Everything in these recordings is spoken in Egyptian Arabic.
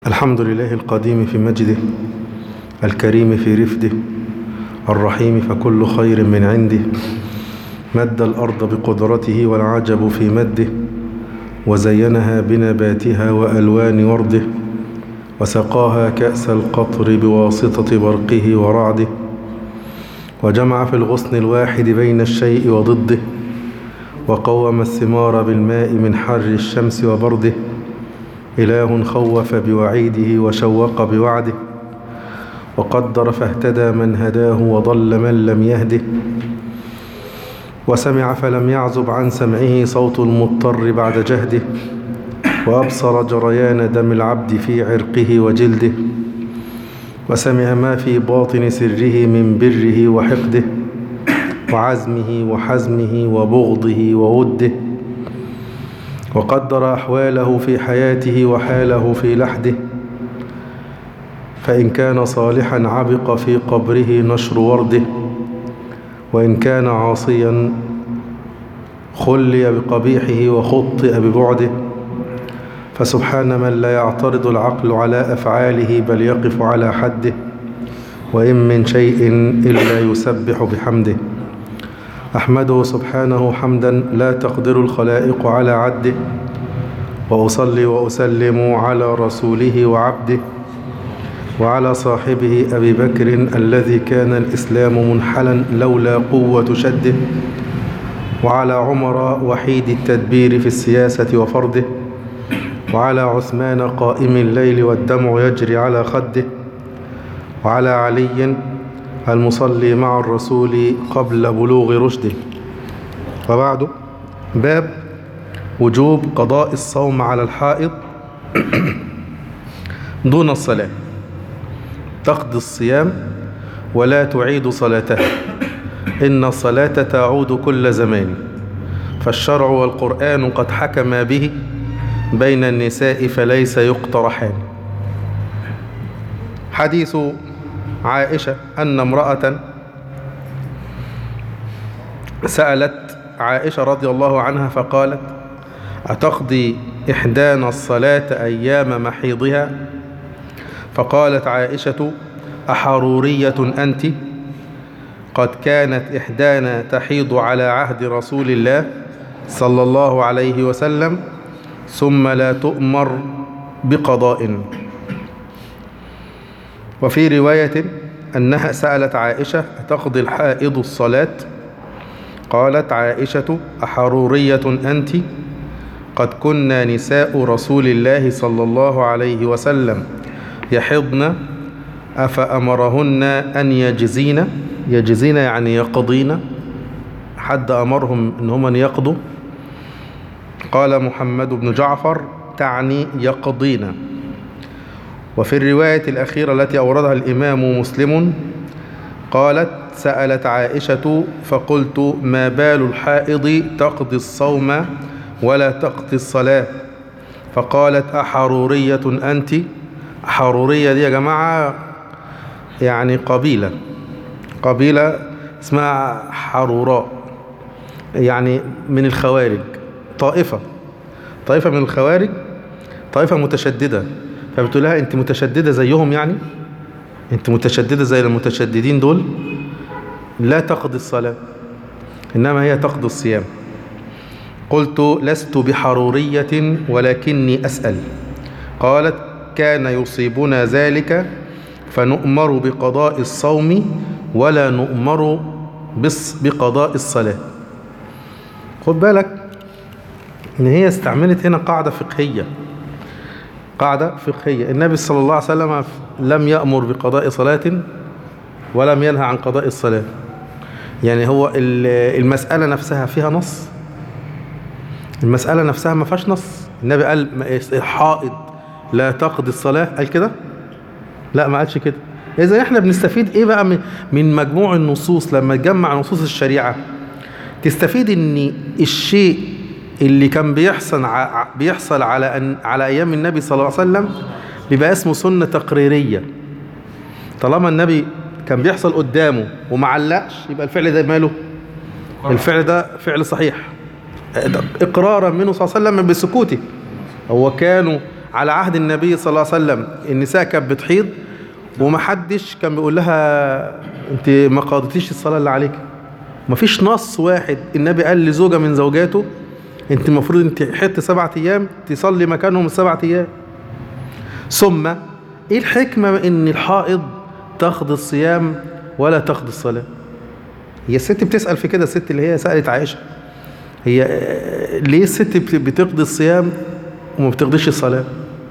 الحمد لله القديم في مجده الكريم في رفده الرحيم فكل خير من عنده مد الأرض بقدرته والعجب في مده وزينها بنباتها وألوان ورده وسقاها كأس القطر بواسطة برقه ورعده وجمع في الغصن الواحد بين الشيء وضده وقوم الثمار بالماء من حر الشمس وبرده إله خوف بوعيده وشوق بوعده وقدر فاهتدى من هداه وضل من لم يهده وسمع فلم يعزب عن سمعه صوت المضطر بعد جهده وأبصر جريان دم العبد في عرقه وجلده وسمع ما في باطن سره من بره وحقده وعزمه وحزمه وبغضه ووده وقدر أحواله في حياته وحاله في لحده فإن كان صالحا عبق في قبره نشر ورده وإن كان عاصيا خلي بقبيحه وخطئ ببعده فسبحان من لا يعترض العقل على أفعاله بل يقف على حده وإن من شيء إلا يسبح بحمده أحمده سبحانه حمدا لا تقدر الخلائق على عده وأصلي وأسلم على رسوله وعبده وعلى صاحبه أبي بكر الذي كان الإسلام منحلا لولا قوة شده وعلى عمر وحيد التدبير في السياسة وفرده وعلى عثمان قائم الليل والدمع يجري على خده وعلى علي المصلي مع الرسول قبل بلوغ رشده وبعد باب وجوب قضاء الصوم على الحائض دون الصلاة تقضي الصيام ولا تعيد صلاتها إن الصلاة تعود كل زمان فالشرع والقرآن قد حكما به بين النساء فليس يقترحان حديث عائشة أن امرأة سألت عائشة رضي الله عنها فقالت أتقضي إحدانا الصلاة أيام محيضها فقالت عائشة أحرورية أنت قد كانت إحدانا تحيض على عهد رسول الله صلى الله عليه وسلم ثم لا تؤمر بقضاء وفي رواية أنها سألت عائشة أتقضي الحائض الصلاة قالت عائشة أحرورية أنت قد كنا نساء رسول الله صلى الله عليه وسلم يحضن أفأمرهن أن يجزين يجزين يعني يقضين حد أمرهم إن هم يقضوا قال محمد بن جعفر تعني يقضين وفي الرواية الأخيرة التي أوردها الإمام مسلم قالت سألت عائشة فقلت ما بال الحائض تقضي الصوم ولا تقضي الصلاة فقالت أحرورية أنت حرورية دي يا جماعة يعني قبيلة قبيلة اسمها حروراء يعني من الخوارج طائفة طائفة من الخوارج طائفة متشددة فبتقول لها انت متشددة زيهم يعني انت متشددة زي المتشددين دول لا تقضي الصلاة إنما هي تقضي الصيام قلت لست بحرورية ولكني أسأل قالت كان يصيبنا ذلك فنؤمر بقضاء الصوم ولا نؤمر بقضاء الصلاة خد بالك ان هي استعملت هنا قاعدة فقهية قاعدة فقهية النبي صلى الله عليه وسلم لم يأمر بقضاء صلاة ولم ينهى عن قضاء الصلاة يعني هو المسألة نفسها فيها نص المسألة نفسها ما فيهاش نص النبي قال الحائض لا تقضي الصلاة قال كده لا ما قالش كده إذا احنا بنستفيد ايه بقى من مجموع النصوص لما تجمع نصوص الشريعة تستفيد ان الشيء اللي كان بيحصل بيحصل على أن على ايام النبي صلى الله عليه وسلم بيبقى اسمه سنة تقريرية طالما النبي كان بيحصل قدامه وما علقش يبقى الفعل ده ماله الفعل ده فعل صحيح اقرارا منه صلى الله عليه وسلم بسكوته هو كانوا على عهد النبي صلى الله عليه وسلم النساء كانت بتحيض ومحدش كان بيقول لها انت ما قضيتيش الصلاة اللي عليك مفيش نص واحد النبي قال لزوجة من زوجاته انت المفروض انت حط سبعة ايام تصلي مكانهم السبعة ايام ثم ايه الحكمة ان الحائض تاخد الصيام ولا تاخد الصلاة هي الست بتسأل في كده الست اللي هي سألت عائشة هي آه، ليه الست بت- بتقضي الصيام وما بتقضيش الصلاة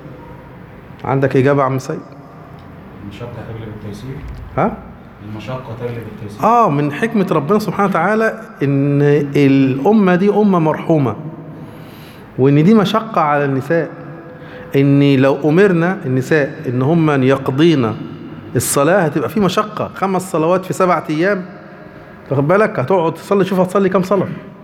عندك إجابة يا عم سيد المشقة تغلب التيسير ها المشقة تغلب التيسير اه من حكمة ربنا سبحانه وتعالى ان الأمة دي أمة مرحومة وان دي مشقة على النساء ان لو أمرنا النساء ان هم يقضين الصلاة هتبقى في مشقة خمس صلوات في سبعة أيام واخد بالك هتقعد تصلي شوف هتصلي كام صلاة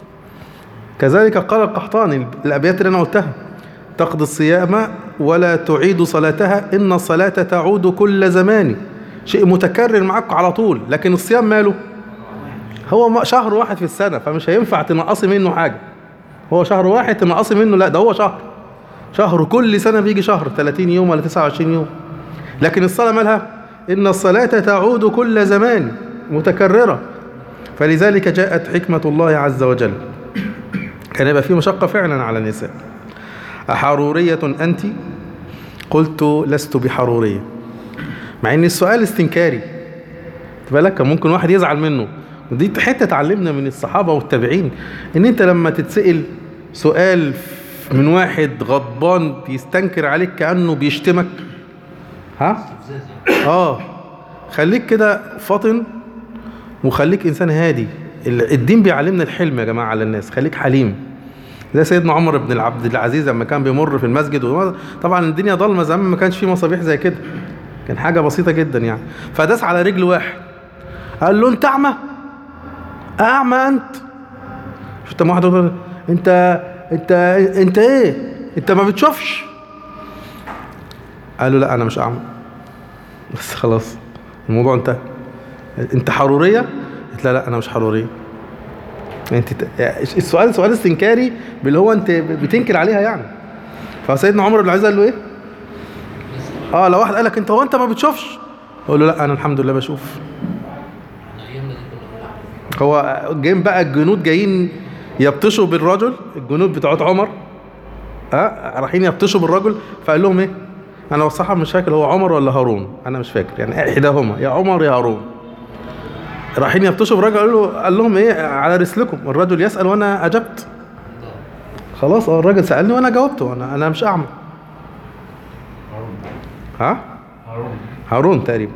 كذلك قال القحطاني الأبيات اللي أنا قلتها تقضي الصيام ولا تعيد صلاتها إن الصلاة تعود كل زمان شيء متكرر معك على طول لكن الصيام ماله هو ما- شهر واحد في السنة فمش هينفع تنقصي منه حاجة هو شهر واحد تنقصي منه لا ده هو شهر شهر كل سنة بيجي شهر 30 يوم ولا 29 يوم لكن الصلاة مالها إن الصلاة تعود كل زمان متكررة فلذلك جاءت حكمة الله عز وجل كان يبقى في مشقة فعلا على النساء أحرورية أنت قلت لست بحرورية مع ان السؤال استنكاري خد بالك كان ممكن واحد يزعل منه ودي حته اتعلمنا من الصحابه والتابعين ان انت لما تتسال سؤال من واحد غضبان بيستنكر عليك كانه بيشتمك ها اه خليك كده فاطن وخليك انسان هادي ال- الدين بيعلمنا الحلم يا جماعه على الناس خليك حليم زي سيدنا عمر بن العبد العزيز لما كان بيمر في المسجد وما- طبعا الدنيا ضلمه زمان ما كانش فيه مصابيح زي كده كان حاجه بسيطه جدا يعني فداس على رجل واحد قال له انت اعمى اعمى انت شفت لما واحد يقول انت انت انت ايه انت ما بتشوفش قال له لا انا مش اعمى بس خلاص الموضوع انتهى انت حروريه قلت لا لا انا مش حروريه انت ت- يعني السؤال سؤال استنكاري باللي هو انت بتنكر عليها يعني فسيدنا عمر بن العزيز قال له ايه اه لو واحد قال لك انت هو انت ما بتشوفش اقول له لا انا الحمد لله بشوف هو جايين بقى الجنود جايين يبطشوا بالرجل الجنود بتوعت عمر اه رايحين يبطشوا بالرجل فقال لهم ايه انا والصراحه مش فاكر هو عمر ولا هارون انا مش فاكر يعني احداهما يا عمر يا هارون رايحين يبطشوا بالرجل قال له قال لهم ايه على رسلكم الرجل يسال وانا اجبت خلاص اه الراجل سالني وانا جاوبته انا انا مش اعمى هارون ها هارون هارون تقريبا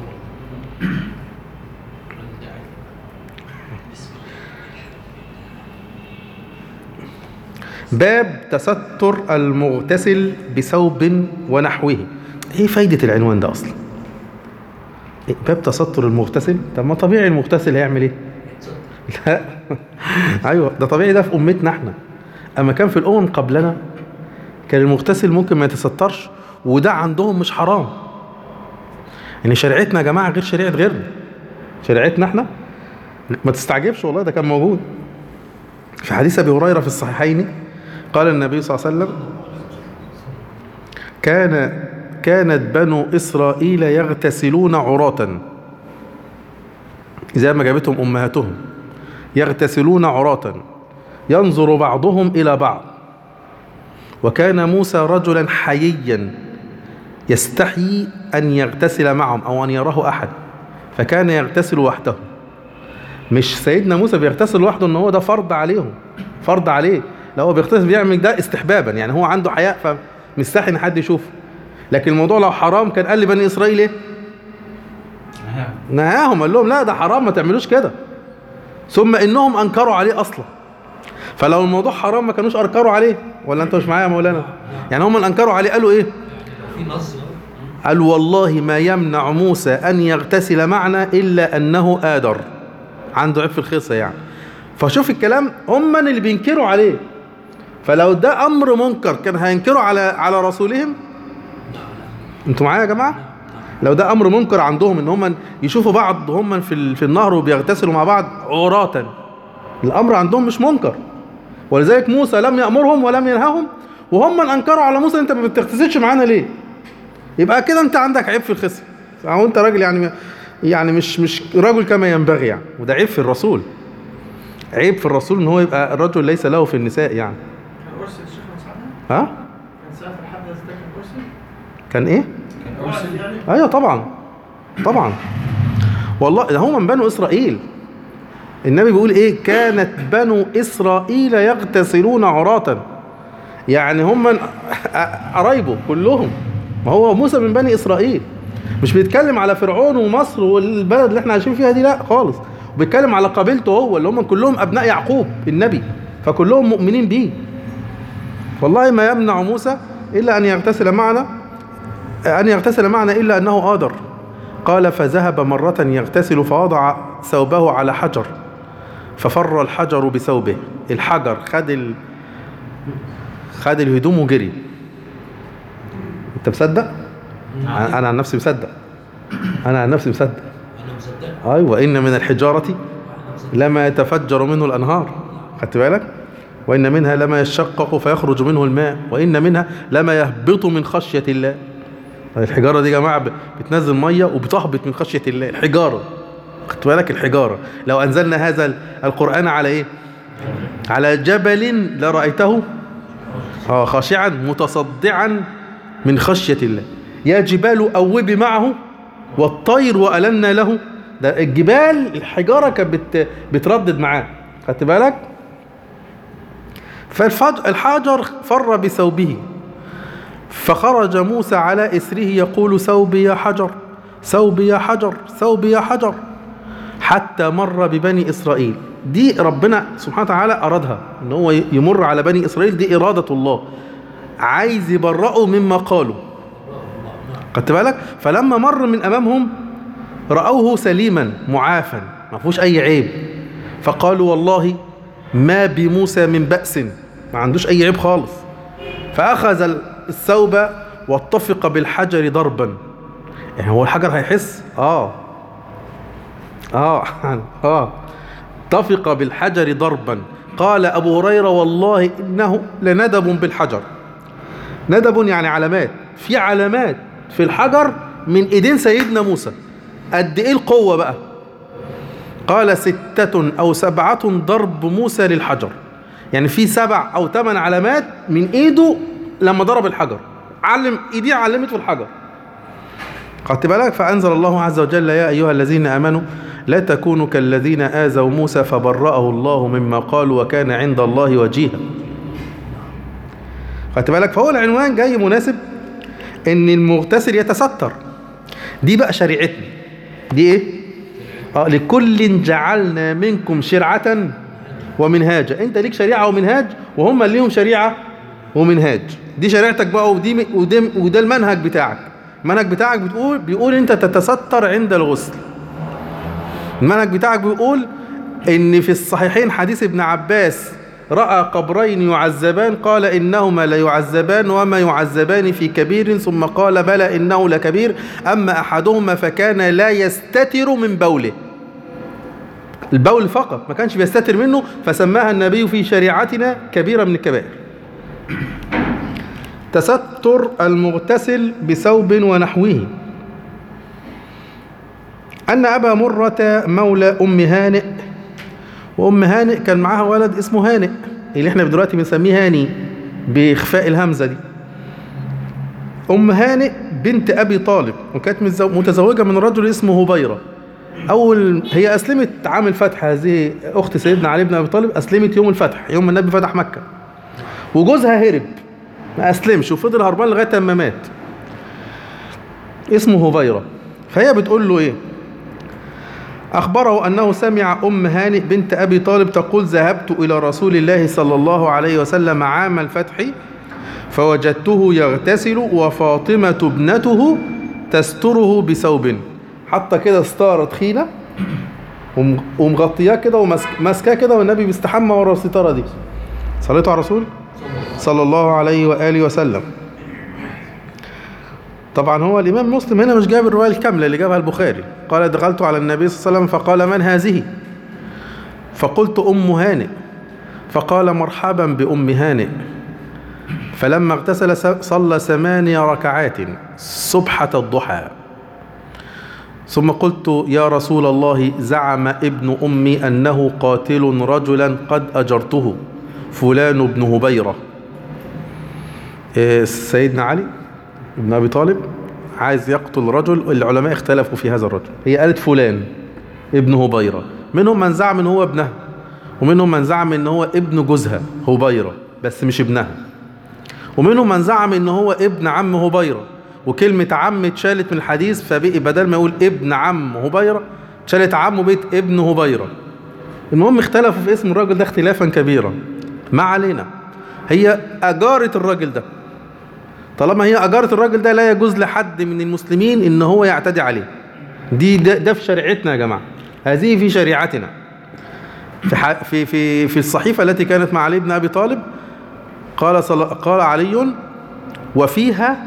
باب تستر المغتسل بثوب ونحوه ايه فايدة العنوان ده اصلا إيه باب تستر المغتسل طب ما طبيعي المغتسل هيعمل ايه لا ايوه ده طبيعي ده في امتنا احنا اما كان في الامم قبلنا كان المغتسل ممكن ما يتسترش وده عندهم مش حرام يعني شريعتنا يا جماعه غير شريعه غيرنا شريعتنا احنا ما تستعجبش والله ده كان موجود في حديث ابي هريره في الصحيحين قال النبي صلى الله عليه وسلم كان كانت بنو اسرائيل يغتسلون عراة زي ما جابتهم امهاتهم يغتسلون عراة ينظر بعضهم الى بعض وكان موسى رجلا حييا يستحيي أن يغتسل معهم أو أن يراه أحد فكان يغتسل وحده مش سيدنا موسى بيغتسل لوحده ان هو ده فرض عليهم فرض عليه لا هو بيغتسل بيعمل ده استحبابا يعني هو عنده حياء فمستحي ان حد يشوفه لكن الموضوع لو حرام كان قال لبني اسرائيل ايه نعم نهاهم قال لهم لا ده حرام ما تعملوش كده ثم انهم انكروا عليه اصلا فلو الموضوع حرام ما كانوش انكروا عليه ولا انت مش معايا يا مولانا يعني هم اللي انكروا عليه قالوا ايه في نص قال والله ما يمنع موسى أن يغتسل معنا إلا أنه آدر عنده عيب في الخصة يعني فشوف الكلام هم اللي بينكروا عليه فلو ده أمر منكر كان هينكروا على على رسولهم انتوا معايا يا جماعة لو ده أمر منكر عندهم إن هم يشوفوا بعض هم في ال- في النهر وبيغتسلوا مع بعض عراة الأمر عندهم مش منكر ولذلك موسى لم يأمرهم ولم ينههم وهم من انكروا على موسى انت ما بتغتسلش معانا ليه يبقى كده انت عندك عيب في الخصم او انت راجل يعني يعني مش مش رجل كما ينبغي يعني وده عيب في الرسول عيب في الرسول ان هو يبقى الرجل ليس له في النساء يعني كان أرسل الشيخ من ساعتها؟ ها كان سافر الحدث ده كان أرسل؟ كان ايه كان أرسل يعني ايوه طبعا طبعا والله ده هم من بنو اسرائيل النبي بيقول ايه كانت بنو اسرائيل يغتسلون عراة يعني هم من- قرايبه كلهم ما هو موسى من بني اسرائيل مش بيتكلم على فرعون ومصر والبلد اللي احنا عايشين فيها دي لا خالص بيتكلم على قبيلته هو اللي هم كلهم ابناء يعقوب النبي فكلهم مؤمنين بيه والله ما يمنع موسى الا ان يغتسل معنا أن يغتسل معنا إلا أنه قادر قال فذهب مرة يغتسل فوضع ثوبه على حجر ففر الحجر بثوبه الحجر خد ال... خد الهدوم وجري انت مصدق انا أنا عن نفسي مصدق انا عن نفسي مصدق انا مصدق ايوه ان من الحجاره لما يتفجر منه الانهار خدت بالك وان منها لما يشقق فيخرج منه الماء وان منها لما يهبط من خشيه الله الحجاره دي يا جماعه ب- بتنزل ميه وبتهبط من خشيه الله الحجاره خدت بالك الحجاره لو انزلنا هذا ال- القران على ايه على جبل لرايته اه خاشعا متصدعا من خشيه الله يا جبال اوبي معه والطير والنا له ده الجبال الحجاره كانت بت بتردد معاه خدت بالك فالحجر فر بثوبه فخرج موسى على إثره يقول ثوبي يا حجر ثوبي يا حجر ثوبي يا حجر حتى مر ببني إسرائيل دي ربنا سبحانه وتعالى أرادها إن هو يمر على بني إسرائيل دي إرادة الله عايز يبرئوا مما قالوا خدت بالك فلما مر من أمامهم رأوه سليما معافا ما فيهوش أي عيب فقالوا والله ما بموسى من بأس ما عندوش أي عيب خالص فأخذ الثوب واتفق بالحجر ضربا يعني هو الحجر هيحس اه اه اه اتفق بالحجر ضربا قال أبو هريرة والله إنه لندب بالحجر ندب يعني علامات في علامات في الحجر من ايدين سيدنا موسى قد ايه القوة بقى قال ستة او سبعة ضرب موسى للحجر يعني في سبع او ثمان علامات من ايده لما ضرب الحجر علم ايديه علمت في الحجر خدت بالك فانزل الله عز وجل يا ايها الذين امنوا لا تكونوا كالذين اذوا موسى فبرأه الله مما قالوا وكان عند الله وجيها خدت بالك فهو العنوان جاي مناسب ان المغتسل يتستر دي بقى شريعتنا دي ايه اه لكل جعلنا منكم شرعة ومنهاجا انت ليك شريعة ومنهاج وهم ليهم شريعة ومنهاج دي شريعتك بقى ودي وده, وده المنهج بتاعك المنهج بتاعك بتقول بيقول انت تتستر عند الغسل المنهج بتاعك بيقول ان في الصحيحين حديث ابن عباس رأى قبرين يعذبان قال إنهما ليعذبان وما يعذبان في كبير ثم قال بلى إنه لكبير أما أحدهما فكان لا يستتر من بوله البول فقط ما كانش بيستتر منه فسماها النبي في شريعتنا كبيرة من الكبائر تستر المغتسل بثوب ونحوه أن أبا مرة مولى أم هانئ وأم هانئ كان معاها ولد اسمه هانئ اللي احنا دلوقتي بنسميه هاني بإخفاء الهمزة دي أم هانئ بنت أبي طالب وكانت متزوجة من رجل اسمه هبيرة أول هي أسلمت عام الفتح هذه أخت سيدنا علي بن أبي طالب أسلمت يوم الفتح يوم النبي فتح مكة وجوزها هرب ما أسلمش وفضل هربان لغاية ما مات اسمه هبيرة فهي بتقول له إيه أخبره أنه سمع أم هانئ بنت أبي طالب تقول ذهبت إلى رسول الله صلى الله عليه وسلم عام الفتح فوجدته يغتسل وفاطمة ابنته تستره بثوب حتى كده ستارة تخينة ومغطياه كده وماسكاه كده والنبي بيستحمى ورا الستارة دي صليتوا على الرسول صلى الله عليه وآله وسلم طبعا هو الإمام مسلم هنا مش جاب الرواية الكاملة اللي جابها البخاري قال دخلت على النبي صلى الله عليه وسلم فقال من هذه فقلت أم هانئ فقال مرحبا بأم هانئ فلما اغتسل س- صلى ثماني ركعات سبحة الضحى ثم قلت يا رسول الله زعم ابن أمي أنه قاتل رجلا قد أجرته فلان بن هبيرة إيه، سيدنا علي بن أبي طالب عايز يقتل رجل العلماء اختلفوا في هذا الرجل هي قالت فلان ابن هبيرة منهم من زعم ان هو ابنها ومنهم من زعم ان هو ابن جوزها هبيرة بس مش ابنها ومنهم من زعم ان هو ابن عم هبيرة وكلمة عم اتشالت من الحديث فبقي بدل ما يقول ابن عم هبيرة اتشالت عم وبقت ابن هبيرة المهم اختلفوا في اسم الراجل ده اختلافا كبيرا ما علينا هي أجارة الراجل ده طالما هي أجارة الراجل ده لا يجوز لحد من المسلمين ان هو يعتدي عليه دي ده, ده في شريعتنا يا جماعة هذه في شريعتنا في ح- في في في الصحيفة التي كانت مع علي بن أبي طالب قال صل... قال علي وفيها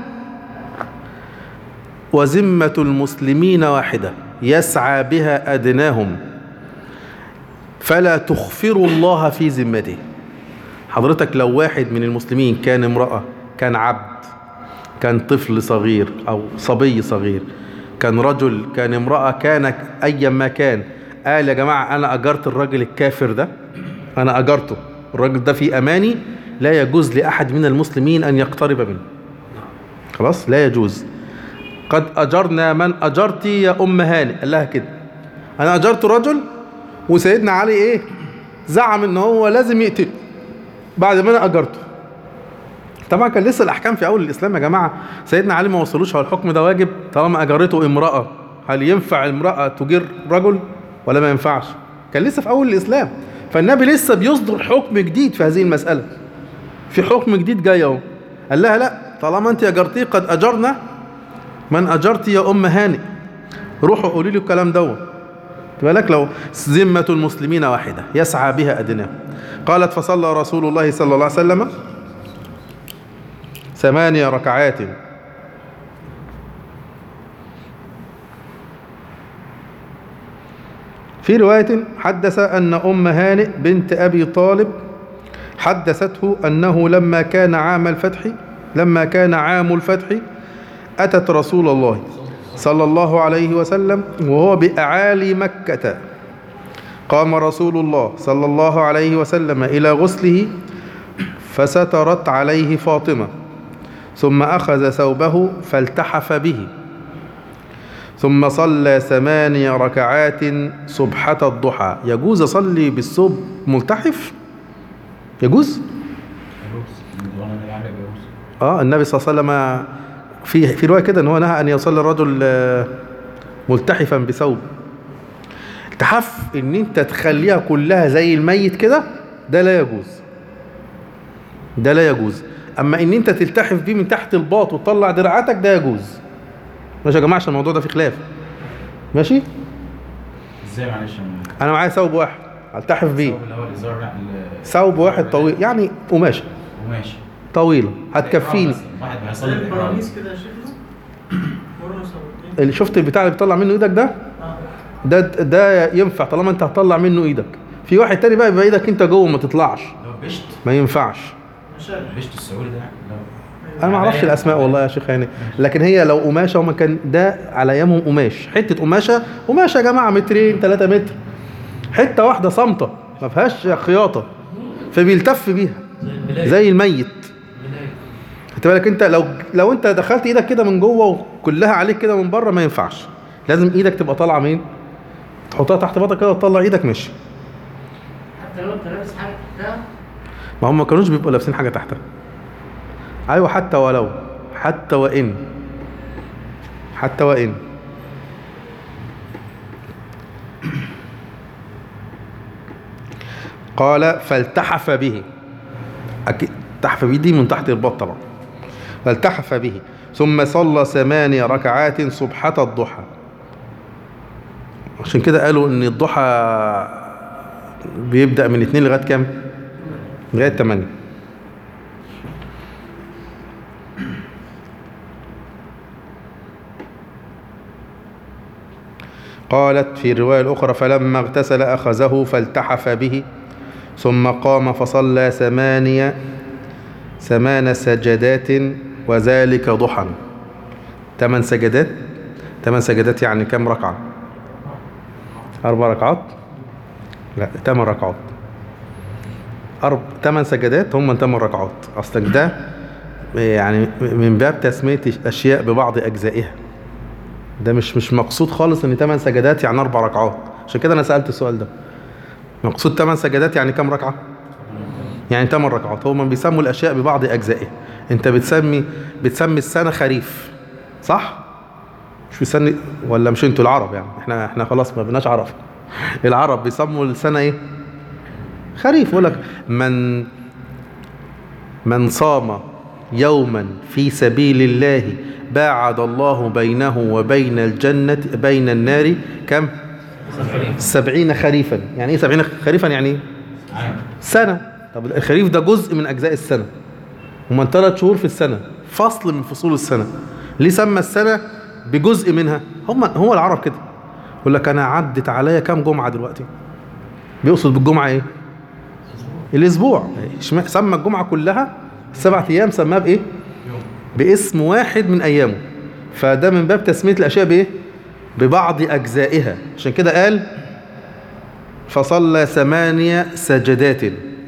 وذمة المسلمين واحدة يسعى بها أدناهم فلا تخفروا الله في ذمته حضرتك لو واحد من المسلمين كان امرأة كان عبد كان طفل صغير أو صبي صغير كان رجل كان امرأة كان أيا ما كان قال يا جماعة أنا أجرت الراجل الكافر ده أنا أجرته الراجل ده في أماني لا يجوز لأحد من المسلمين أن يقترب منه خلاص لا يجوز قد أجرنا من أجرتي يا أم هانئ قال لها كده أنا أجرت رجل وسيدنا علي إيه زعم إن هو لازم يقتله بعد ما أنا أجرته طبعا كان لسه الأحكام في أول الإسلام يا جماعة سيدنا علي ما وصلوش هو الحكم ده واجب طالما أجرته امرأة هل ينفع امرأة تجر رجل ولا ما ينفعش كان لسه في أول الإسلام فالنبي لسه بيصدر حكم جديد في هذه المسألة في حكم جديد جاي اهو قال لها لا طالما انت اجرتيه قد اجرنا من اجرت يا ام هانئ روحوا قولي له الكلام دوت بالك لو ذمة المسلمين واحدة يسعى بها أدناهم قالت فصلى رسول الله صلى الله عليه وسلم ثمانية ركعات في رواية حدث أن أم هانئ بنت أبي طالب حدثته أنه لما كان عام الفتح لما كان عام الفتح أتت رسول الله صلى الله عليه وسلم وهو بأعالي مكة قام رسول الله صلى الله عليه وسلم إلى غسله فسترت عليه فاطمة ثم أخذ ثوبه فالتحف به ثم صلى ثماني ركعات سبحة الضحى يجوز أصلي بالثوب ملتحف يجوز يجوز وانا اللي عامل يجوز اه النبي صلى الله عليه وسلم في في روايه كده ان هو نهى ان يصلي الرجل آه، ملتحفا بثوب التحف ان انت تخليها كلها زي الميت كده ده لا يجوز ده لا يجوز اما ان انت تلتحف بيه من تحت الباط وتطلع دراعاتك ده يجوز ماشي يا جماعه عشان الموضوع ده فيه خلاف ماشي ازاي معلش يا م- انا معايا ثوب واحد التحف بيه الثوب اللي هو الازار لا ال- ثوب واحد طويل يعني قماشه وماشي طويله هتكفيني واحد زي هيصلي الإحرام البرانيس كده يا شيخنا برانيس أو- اللي شفت البتاع اللي بيطلع منه ايدك ده آه. ده ده ينفع طالما انت هتطلع منه ايدك في واحد تاني بقى يبقى ايدك انت جوه ما تطلعش اللي هو بشت ما ينفعش مشارع بشت السعودي ده اللي هو انا ما اعرفش الاسماء والله يا شيخ هاني لكن هي لو قماشه وما كان ده على ايامهم قماش حته قماشه قماشه يا جماعه مترين 3 متر حته واحده صامته ما فيهاش خياطه فبيلتف بيها زي الميت خدت بالك انت لو لو انت دخلت ايدك كده من جوه وكلها عليك كده من بره ما ينفعش لازم ايدك تبقى طالعه مين تحطها تحت بطنك كده وتطلع ايدك ماشي حتى لو انت لابس حاجه تحتها ما هم ما كانوش بيبقوا لابسين حاجه تحتها ايوه حتى ولو حتى وان حتى وان قال فالتحف به أكيد تحف به دي من تحت البط طبعا فالتحف به ثم صلى ثماني ركعات سبحة الضحى عشان كده قالوا ان الضحى بيبدأ من اتنين لغاية كام؟ لغاية 8 قالت في الرواية الأخرى فلما اغتسل أخذه فالتحف به ثم قام فصلى ثمانية ثمان سجدات وذلك ضحى ثمان سجدات ثمان سجدات يعني كم ركعة أربع ركعات لا ثمان ركعات أرب ثمان سجدات هم ثمان ركعات أصلا ده يعني من باب تسمية أشياء ببعض أجزائها ده مش مش مقصود خالص ان 8 سجدات يعني اربع ركعات عشان كده انا سالت السؤال ده مقصود 8 سجدات يعني كام ركعه يعني 8 ركعات هم بيسموا الاشياء ببعض اجزائها انت بتسمي بتسمي السنه خريف صح مش بيسمي ولا مش انتوا العرب يعني احنا احنا خلاص ما بناش عرب العرب بيسموا السنه ايه خريف يقول لك من من صام يوما في سبيل الله باعد الله بينه وبين الجنة بين النار كم سبعين خريفا يعني ايه سبعين خريفا يعني ايه عام سنة طب الخريف ده جزء من أجزاء السنة ومن ثلاث شهور في السنة فصل من فصول السنة ليه سمى السنة بجزء منها هم هو العرب كده يقول لك أنا عدت عليا كام جمعة دلوقتي بيقصد بالجمعة إيه الأسبوع اشمع- سمى الجمعة كلها السبع أيام سماها بإيه باسم واحد من أيامه فده من باب تسمية الأشياء بإيه ببعض أجزائها عشان كده قال فصلى ثمانية سجدات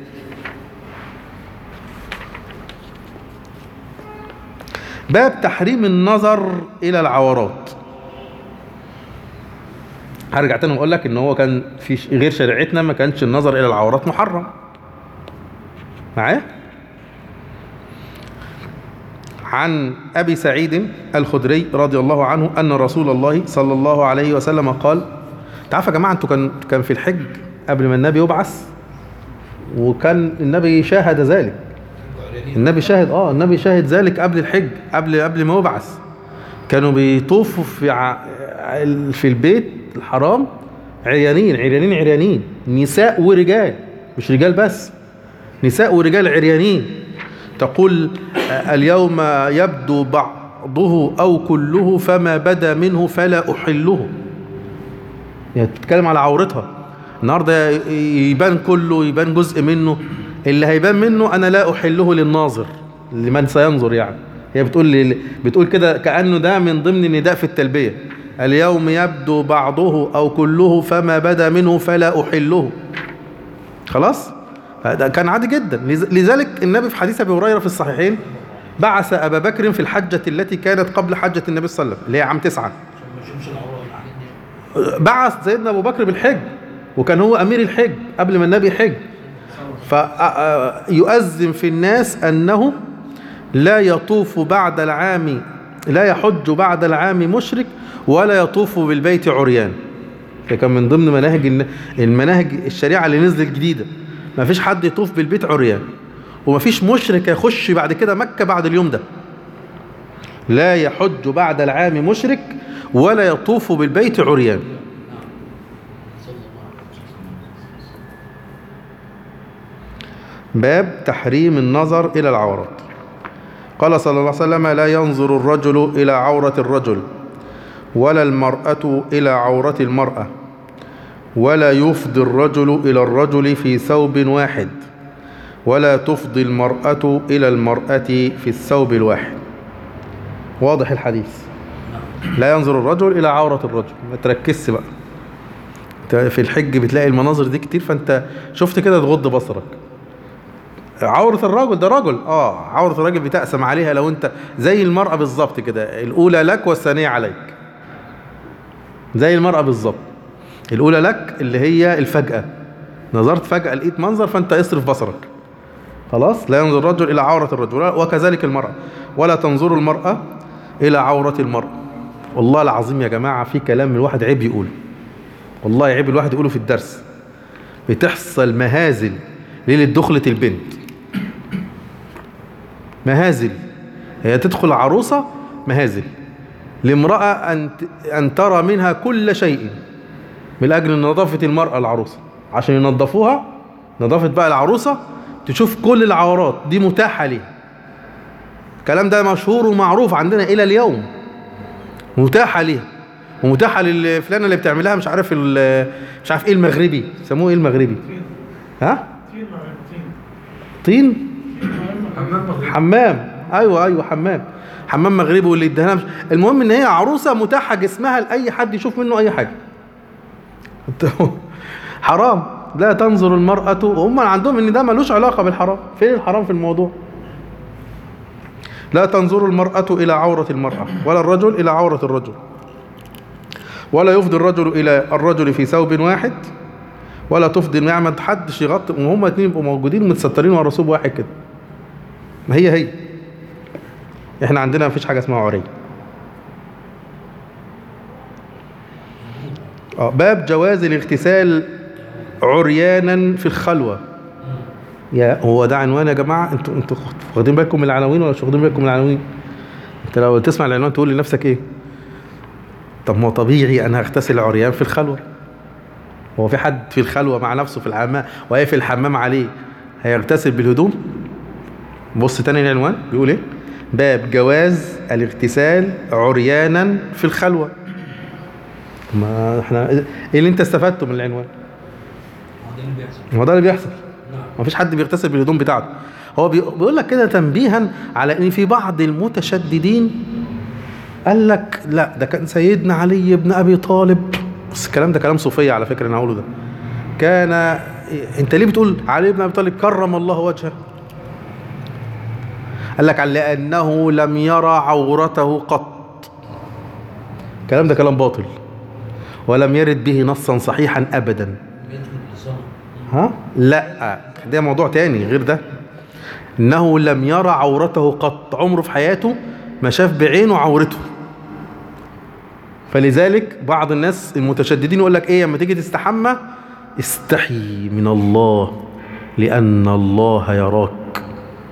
باب تحريم النظر إلى العورات هرجع تاني واقول لك ان هو كان في ش- غير شريعتنا ما كانش النظر الى العورات محرم معايا عن ابي سعيد الخدري رضي الله عنه ان رسول الله صلى الله عليه وسلم قال تعرف يا جماعه انتوا كان كان في الحج قبل ما النبي يبعث وكان النبي شاهد ذلك النبي شاهد اه النبي شاهد ذلك قبل الحج قبل قبل ما يبعث كانوا بيطوفوا في ع... في البيت الحرام عريانين عريانين عريانين نساء ورجال مش رجال بس نساء ورجال عريانين تقول آه، اليوم يبدو بعضه أو كله فما بدا منه فلا أحله يعني بتتكلم على عورتها النهارده يبان كله يبان جزء منه اللي هيبان منه انا لا احله للناظر لمن سينظر يعني هي بتقول لي بتقول كده كانه ده من ضمن النداء في التلبيه اليوم يبدو بعضه او كله فما بدا منه فلا احله خلاص ده كان عادي جدا لذ- لذلك النبي في حديث ابي هريره في الصحيحين بعث ابا بكر في الحجه التي كانت قبل حجه النبي صلى الله عليه وسلم اللي هي عام تسعه بعث سيدنا ابو بكر بالحج وكان هو امير الحج قبل ما النبي يحج فيؤذن في الناس انه لا يطوف بعد العام لا يحج بعد العام مشرك ولا يطوف بالبيت عريان ده كان من ضمن مناهج الن- المناهج الشريعه اللي نزلت جديده ما فيش حد يطوف بالبيت عريان وما فيش مشرك يخش بعد كده مكه بعد اليوم ده لا يحج بعد العام مشرك ولا يطوف بالبيت عريان باب تحريم النظر إلى العورات قال صلى الله عليه وسلم لا ينظر الرجل إلى عورة الرجل ولا المرأة إلى عورة المرأة ولا يفضي الرجل إلى الرجل في ثوب واحد ولا تفضي المرأة إلى المرأة في الثوب الواحد واضح الحديث لا ينظر الرجل إلى عورة الرجل ما تركزش بقى انت في الحج بتلاقي المناظر دي كتير فانت شفت كده تغض بصرك عورة الرجل ده رجل اه عورة الرجل بتقسم عليها لو انت زي المرأة بالظبط كده الأولى لك والثانية عليك زي المرأة بالظبط الأولى لك اللي هي الفجأة نظرت فجأة لقيت منظر فانت اصرف بصرك خلاص لا ينظر الرجل إلى عورة الرجل وكذلك المرأة ولا تنظر المرأة إلى عورة المرأة والله العظيم يا جماعة في كلام الواحد عيب يقوله والله عيب الواحد يقوله في الدرس بتحصل مهازل ليلة دخلة البنت مهازل هي تدخل عروسة مهازل لامرأة أن أن ترى منها كل شيء من أجل نظافة المرأة العروسة عشان ينظفوها نظافة بقى العروسة تشوف كل العورات دي متاحة ليها الكلام ده مشهور ومعروف عندنا إلى اليوم متاحة ليها ومتاحة للفلانة اللي بتعملها مش عارف ال- مش عارف ايه المغربي يسموه ايه المغربي تين ها تين مع تين طين تين مع حمام مغربي حمام ايوه ايوه حمام حمام مغربي واللي اداها مش المهم ان هي عروسه متاحه جسمها لاي حد يشوف منه اي حاجه حرام لا تنظر المرأة هم عندهم ان ده ملوش علاقة بالحرام فين الحرام في الموضوع لا تنظر المرأة إلى عورة المرأة ولا الرجل إلى عورة الرجل ولا يفضي الرجل إلى الرجل في ثوب واحد ولا تفضي نعمة حدش يغطي وهم اتنين يبقوا موجودين متسترين ورا ثوب واحد كده ما هي هي احنا عندنا مفيش حاجة اسمها عري اه باب جواز الاغتسال عريانا في الخلوة يا هو ده عنوان يا جماعة انتوا انتوا واخدين بالكم من العناوين ولا مش واخدين بالكم من العناوين انت لو تسمع العنوان تقول لنفسك ايه طب ما هو طبيعي انا هغتسل عريان في الخلوة هو في حد في الخلوة مع نفسه في الحمام وقايف الحمام عليه هيغتسل بالهدوم بص تاني العنوان بيقول ايه باب جواز الاغتسال عريانا في الخلوة ما احنا ايه اللي انت استفدته من العنوان ده اللي بيحصل ما هو ده اللي بيحصل نعم ما فيش حد بيغتسل بالهدوم بتاعته هو بي- بيقول لك كده تنبيها على ان في بعض المتشددين قال لك لا ده كان سيدنا علي بن ابي طالب بس الكلام ده كلام صوفيه على فكره انا هقوله ده كان انت ليه بتقول علي بن ابي طالب كرم الله وجهه قال لك على لانه لم يرى عورته قط الكلام ده كلام باطل ولم يرد به نصا صحيحا ابدا بيدخل لسانه ها لا ده موضوع تاني غير ده انه لم يرى عورته قط عمره في حياته ما شاف بعينه عورته فلذلك بعض الناس المتشددين يقول لك ايه لما تيجي تستحمى استحي من الله لان الله يراك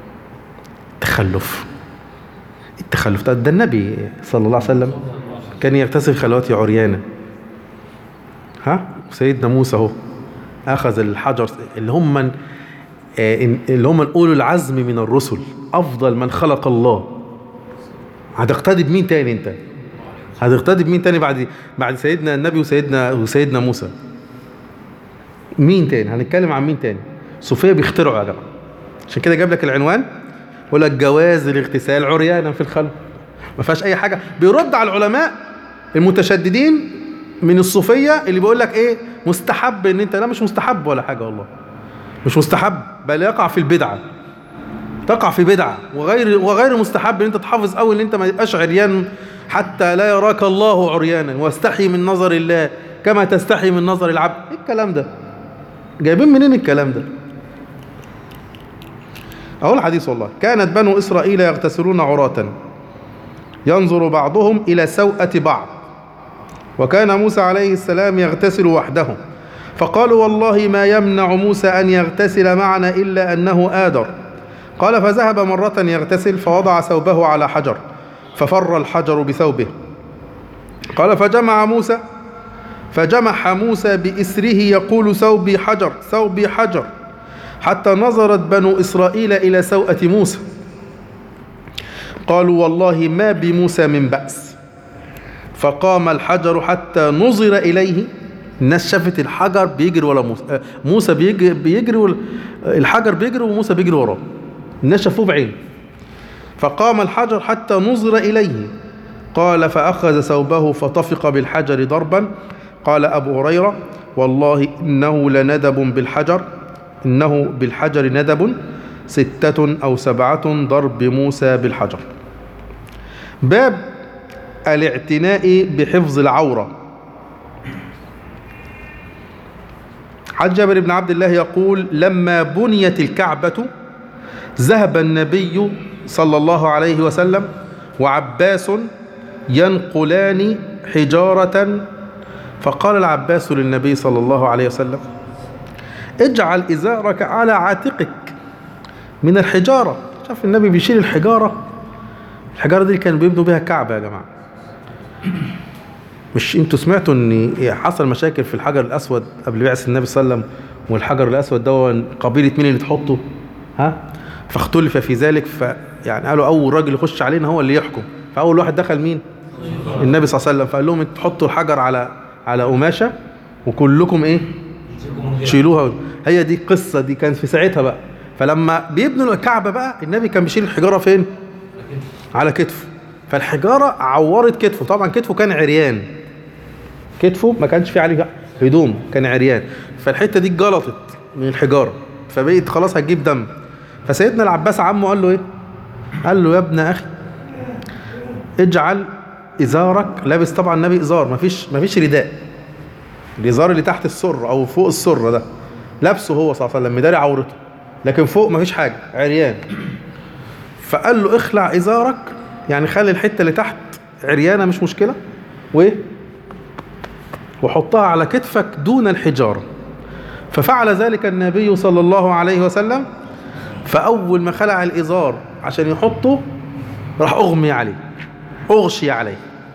تخلف التخلف ده, ده النبي صلى الله عليه وسلم كان يغتسل خلوات عريانا ها سيدنا موسى اهو اخذ الحجر اللي هم من آه، اللي هم اولو العزم من الرسل افضل من خلق الله هتقتدي بمين تاني انت هتقتدي بمين تاني بعد بعد سيدنا النبي وسيدنا وسيدنا موسى مين تاني هنتكلم عن مين تاني صوفيا بيخترعوا يا جماعه عشان كده جاب لك العنوان يقول لك جواز الاغتسال عريانا في الخلق ما فيهاش اي حاجه بيرد على العلماء المتشددين من الصوفيه اللي بيقول لك ايه مستحب ان انت لا مش مستحب ولا حاجه والله مش مستحب بل يقع في البدعه تقع في بدعه وغير وغير مستحب ان انت تحافظ قوي ان انت ما يبقاش عريان حتى لا يراك الله عريانا واستحي من نظر الله كما تستحي من نظر العبد ايه الكلام ده جايبين منين الكلام ده اهو الحديث والله كانت بنو اسرائيل يغتسلون عراة ينظر بعضهم الى سوءة بعض وكان موسى عليه السلام يغتسل وحده فقالوا والله ما يمنع موسى أن يغتسل معنا إلا أنه آدر قال فذهب مرة يغتسل فوضع ثوبه على حجر ففر الحجر بثوبه قال فجمع موسى فجمح موسى بإسره يقول ثوبي حجر ثوبي حجر حتى نظرت بنو إسرائيل إلى سوءة موسى قالوا والله ما بموسى من بأس فقام الحجر حتى نظر إليه الناس شافت الحجر بيجري ولا موسى آه، موسى بيجري, بيجري ولا الحجر بيجري وموسى بيجري وراه الناس شافوه بعين فقام الحجر حتى نظر إليه قال فأخذ ثوبه فطفق بالحجر ضربا قال أبو هريرة والله إنه لندب بالحجر إنه بالحجر ندب ستة أو سبعة ضرب موسى بالحجر باب الاعتناء بحفظ العورة عن جابر بن عبد الله يقول لما بنيت الكعبة ذهب النبي صلى الله عليه وسلم وعباس ينقلان حجارة فقال العباس للنبي صلى الله عليه وسلم اجعل إزارك على عاتقك من الحجارة شاف النبي بيشيل الحجارة الحجارة دي كانوا بيبنوا بيها الكعبة يا جماعة مش انتوا سمعتوا ان حصل مشاكل في الحجر الاسود قبل بعث النبي صلى الله عليه وسلم والحجر الاسود ده قبيله مين اللي تحطه ها فاختلف في ذلك ف يعني قالوا اول راجل يخش علينا هو اللي يحكم فاول واحد دخل مين النبي صلى الله عليه وسلم فقال لهم انتوا تحطوا الحجر على على قماشه وكلكم ايه يمسكوا من غير شيلوها هي دي القصه دي كانت في ساعتها بقى فلما بيبنوا الكعبة بقى النبي كان بيشيل الحجارة فين لكن على كتفه فالحجارة عورت كتفه طبعا كتفه كان عريان كتفه ما كانش فيه عليه هدوم كان عريان فالحتة دي اتجلطت من الحجارة فبقيت خلاص هتجيب دم فسيدنا العباس عمه قال له ايه قال له يا ابن اخي اجعل ازارك لابس طبعا النبي ازار مفيش مفيش رداء الازار اللي تحت السر او فوق السر ده لابسه هو صلى الله عليه وسلم مداري عورته لكن فوق مفيش حاجه عريان فقال له اخلع ازارك يعني خلي الحته اللي تحت عريانه مش مشكله وايه وحطها على كتفك دون الحجاره ففعل ذلك النبي صلى الله عليه وسلم فاول ما خلع الازار عشان يحطه راح اغمي عليه اغشي عليه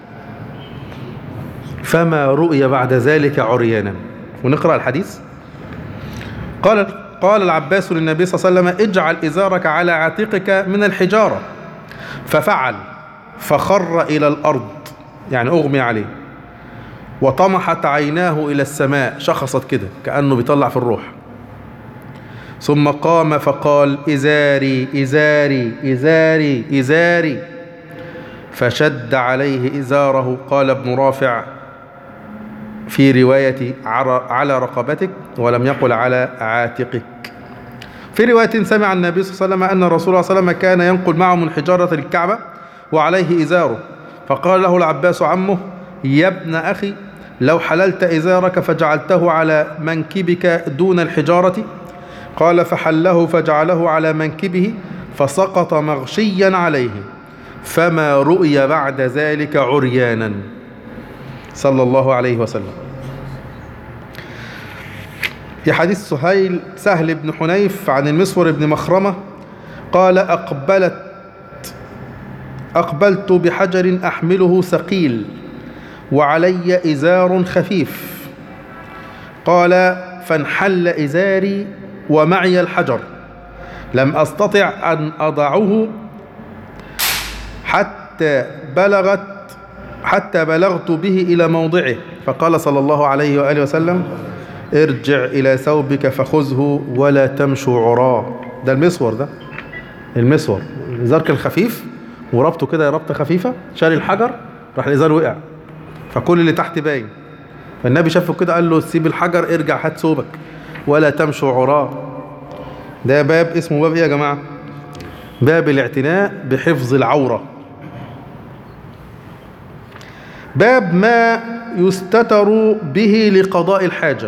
فما رؤي بعد ذلك عريانا ونقرا الحديث قال قال العباس للنبي صلى الله عليه وسلم اجعل ازارك على عاتقك من الحجاره ففعل فخر الى الارض يعني اغمي عليه وطمحت عيناه الى السماء شخصت كده كانه بيطلع في الروح ثم قام فقال ازاري ازاري ازاري ازاري فشد عليه ازاره قال ابن رافع في رواية عر- على رقبتك ولم يقل على عاتقك في رواية سمع النبي صلى الله عليه وسلم أن الرسول صلى الله عليه وسلم كان ينقل معه من حجارة الكعبة وعليه إزاره فقال له العباس عمه يا ابن أخي لو حللت إزارك فجعلته على منكبك دون الحجارة قال فحله فجعله على منكبه فسقط مغشيا عليه فما رؤي بعد ذلك عريانا صلى الله عليه وسلم في حديث سهيل سهل بن حنيف عن المسور بن مخرمة قال أقبلت أقبلت بحجر أحمله ثقيل وعلي إزار خفيف قال فانحل إزاري ومعي الحجر لم أستطع أن أضعه حتى بلغت حتى بلغت به إلى موضعه فقال صلى الله عليه وآله وسلم ارجع إلى ثوبك فخذه ولا تمشوا عراه ده المسور ده المسور الإزار كان خفيف وربطه كده ربطة خفيفة شال الحجر راح الإزار وقع فكل اللي تحت باين فالنبي شافه كده قال له سيب الحجر ارجع هات ثوبك ولا تمشوا عراه ده باب اسمه باب ايه يا جماعة باب الاعتناء بحفظ العورة باب ما يستتر به لقضاء الحاجة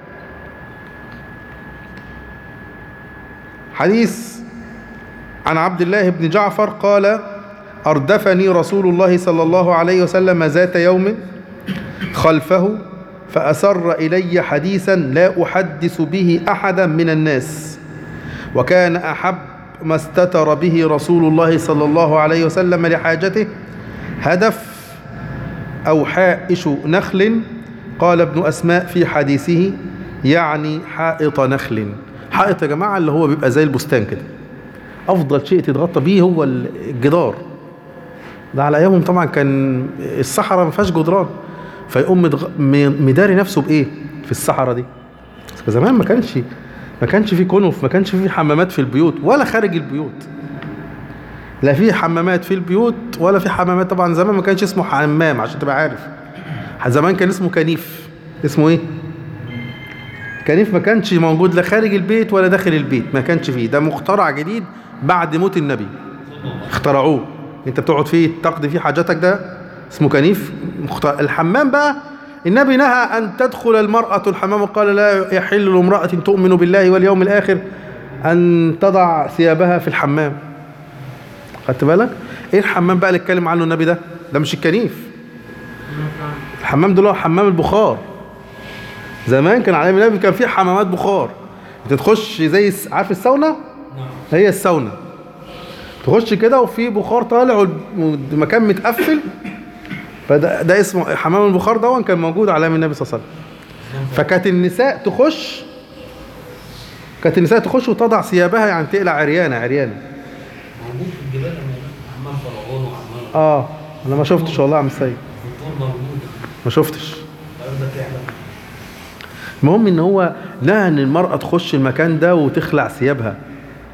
حديث عن عبد الله بن جعفر قال أردفني رسول الله صلى الله عليه وسلم ذات يوم خلفه فأسر إلي حديثا لا أحدث به أحدا من الناس وكان أحب ما استتر به رسول الله صلى الله عليه وسلم لحاجته هدف أو حائش نخل قال ابن أسماء في حديثه يعني حائط نخل حائط يا جماعة اللي هو بيبقى زي البستان كده أفضل شيء تتغطى بيه هو الجدار ده على أيامهم طبعا كان الصحراء ما فيهاش جدران فيقوم مدغ- م- مداري نفسه بإيه في الصحراء دي بس زمان ما كانش ما كانش في كنف ما كانش في حمامات في البيوت ولا خارج البيوت لا في حمامات في البيوت ولا في حمامات طبعا زمان ما كانش اسمه حمام عشان تبقى عارف زمان كان اسمه كنيف اسمه ايه كنيف ما كانش موجود لا خارج البيت ولا داخل البيت ما كانش فيه ده مخترع جديد بعد موت النبي اخترعوه انت بتقعد فيه تقضي فيه حاجاتك ده اسمه كنيف مخترع. الحمام بقى النبي نهى ان تدخل المرأة الحمام وقال لا يحل لامرأة تؤمن بالله واليوم الاخر ان تضع ثيابها في الحمام خدت بالك ايه الحمام بقى اللي اتكلم عنه النبي ده ده مش الكنيف الحمام ده اللي هو حمام البخار زمان كان على أيام النبي كان في حمامات بخار انت تخش زي الس- عارف الساونا نعم هي الساونا تخش كده وفي بخار طالع والمكان متقفل فده ده اسمه حمام البخار ده كان موجود على ايام النبي صلى الله عليه وسلم فكانت النساء تخش كانت النساء تخش وتضع ثيابها يعني تقلع عريانه عريانه موجود في الجبال لما يبقى حمام فرعون وحمام اه انا ما شفتش والله يا عم سيد الفطور موجود ما شفتش الكلام ده فعلا المهم ان هو نهى ان المرأة تخش المكان ده وتخلع ثيابها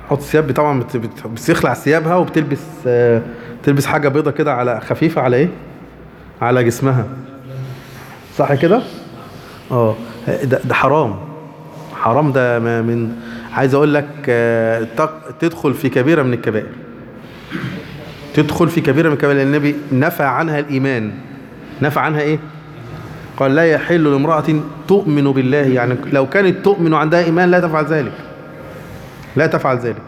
تحط الثياب طبعا بت- بت- بتخلع ثيابها وبتلبس آه، تلبس حاجه بيضه كده على خفيفه على ايه على جسمها صح كده اه ده, ده حرام حرام ده ما من عايز اقول لك آه، تق- تدخل في كبيره من الكبائر تدخل في كبيره من الكبائر لان النبي نفى عنها الايمان نفى عنها ايه قال لا يحل لامرأة تؤمن بالله يعني لو كانت تؤمن عندها إيمان لا تفعل ذلك لا تفعل ذلك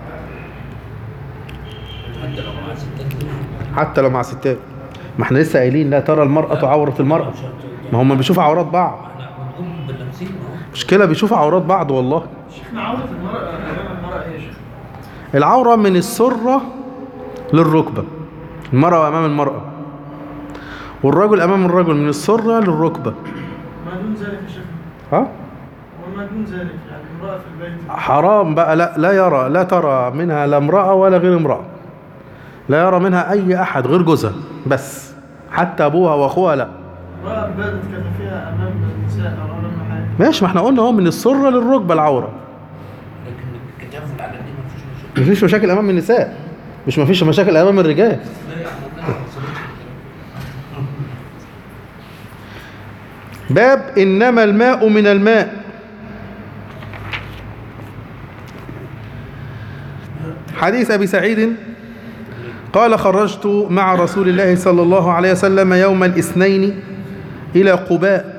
حتى لو مع ستات دول حتى لو مع ستات ما احنا لسه قايلين لا ترى المرأة عورة المرأة ما هم بيشوفوا عورات بعض احنا بنقول باللمسين اهو مشكلة بيشوفوا عورات بعض والله شيخنا عورة المرأة أمام المرأة إيه يا شيخ؟ العورة من السرة للركبة المرأة أمام المرأة والرجل أمام الرجل من السرة للركبة ما دون ذلك يا شيخنا ها وما دون ذلك يعني امرأة في البيت حرام بقى لا لا يرى لا ترى منها لا امرأة ولا غير امرأة لا يرى منها أي أحد غير جوزها بس حتى أبوها وأخوها لا امرأة بدت كتفها أمام النساء أو أمام حاجة ماشي ما احنا قلنا هو من السرة للركبة العورة لكن الكتاف والحاجات دي ما فيش مشاكل مفيش مشاكل أمام النساء مش مفيش مشاكل أمام الرجال لا يعني لا ما وصلتش الكلام. باب إنما الماء من الماء حديث أبي سعيد قال خرجت مع رسول الله صلى الله عليه وسلم يوم الاثنين إلى قباء